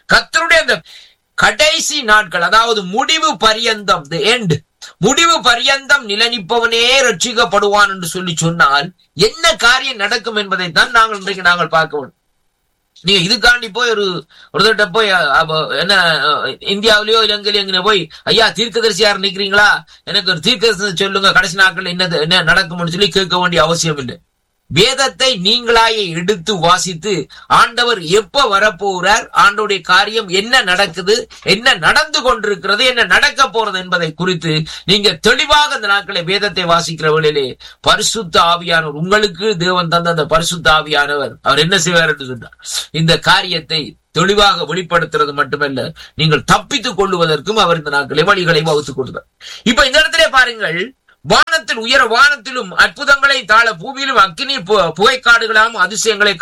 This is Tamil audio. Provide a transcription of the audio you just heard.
கர்த்தருடைய அந்த கடைசி நாட்கள் அதாவது முடிவு பரியந்தம் தி எண்ட் முடிவு பரியந்தம் நிலனிப்பவனே ரட்சிக்கப்படுவான் என்று சொல்லி சொன்னால் என்ன காரியம் நடக்கும் என்பதை தான் நாங்கள் இன்றைக்கு நாங்கள் பார்க்க வேண்டும் நீங்க இதுக்காண்டி போய் ஒரு ஒருத்தர்கிட்ட போய் அப்ப என்ன இந்தியாவிலயோ இலங்கையிலோ எங்க போய் ஐயா தீர்க்கதரிசியார் நிக்கிறீங்களா எனக்கு ஒரு தீர்க்கதரிசி சொல்லுங்க கடைசி நாட்கள் என்னது என்ன நடக்கும்னு சொல்லி கேட்க வேண்டிய அவசியம் இல்லை வேதத்தை நீங்களாயே எடுத்து வாசித்து ஆண்டவர் எப்ப வரப்போகிறார் ஆண்டோடைய காரியம் என்ன நடக்குது என்ன நடந்து கொண்டிருக்கிறது என்ன நடக்க போறது என்பதை குறித்து நீங்க தெளிவாக இந்த நாட்களை வேதத்தை வாசிக்கிற வேளையிலே பரிசுத்த ஆவியானவர் உங்களுக்கு தேவன் தந்த அந்த பரிசுத்த ஆவியானவர் அவர் என்ன செய்வார் என்று சொன்னார் இந்த காரியத்தை தெளிவாக வெளிப்படுத்துறது மட்டுமல்ல நீங்கள் தப்பித்துக் கொள்ளுவதற்கும் அவர் இந்த நாட்களை வழிகளை வகுத்துக் கொடுத்தார் இப்ப இந்த இடத்திலே பாருங்கள் வானத்தில் உயர வானத்திலும் அற்புதங்களை தாழ பூமியிலும் அக்கினி பு- புகைக்காடுகளாம் அதிசயங்களை